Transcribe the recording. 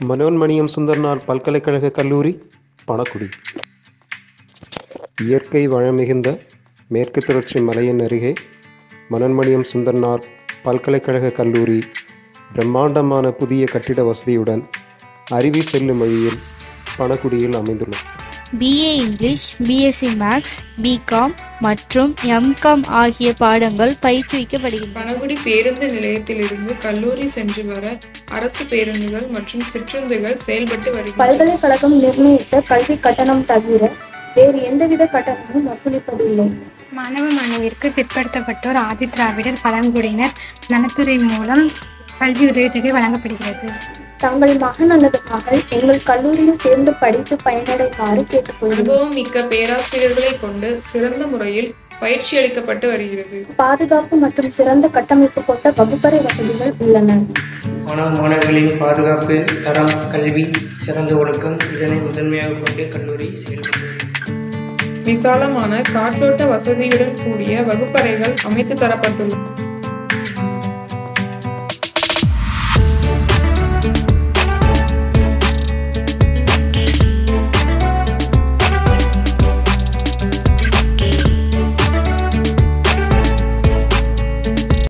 மனோன்மணியம் சுந்தர்னார் பல்கலைக்கழக கல்லூரி பணக்குடி இயற்கை வளமிகுந்த மேற்கு தொடர்ச்சி மலையின் அருகே மனோன்மணியம் சுந்தர்னார் பல்கலைக்கழக கல்லூரி பிரம்மாண்டமான புதிய கட்டிட வசதியுடன் அருவி செல்லும் வழியில் பணக்குடியில் அமைந்துள்ளது B A English B Sc maths B Com மற்றும் எம்காம் ஆகிய பாடங்கள் பயிற்றுவிக்கப்படுகின்றன பனகுடி பேருந்து நிலையத்திலிருந்து கல்லூரி சென்று வர அரசு பேருந்துகள் மற்றும் சிற்றுந்துகள் செயல்பட்டு வருகின்றன பல்கலைக்கழகம் நிர்ணயித்த கல்வி கட்டணம் தவிர வேறு எந்தவித கட்டணமும் வசூலிப்பதில்லை மாணவ மாணவியருக்கு பிற்படுத்தப்பட்டோர் ஆதிதிராவிடர் பழங்குடியினர் நலத்துறை மூலம் கல்வி உதவித்தொகை வழங்கப்படுகிறது தங்கள் மகன் அல்லது மகள் எங்கள் கல்லூரியில் சேர்ந்து படித்து பயனடைமாறு கேட்டுக்கொள்கிறோம் அனுபவம் மிக்க பேராசிரியர்களை கொண்டு சிறந்த முறையில் பயிற்சி அளிக்கப்பட்டு வருகிறது பாதுகாப்பு மற்றும் சிறந்த கட்டமைப்பு கொண்ட வகுப்பறை வசதிகள் உள்ளன மாணவ மாணவர்களின் பாதுகாப்பு தரம் கல்வி சிறந்த ஒழுக்கம் இதனை முதன்மையாக கொண்டு கல்லூரி செயல்பட்டு விசாலமான காற்றோட்ட வசதியுடன் கூடிய வகுப்பறைகள் அமைத்து தரப்பட்டுள்ளன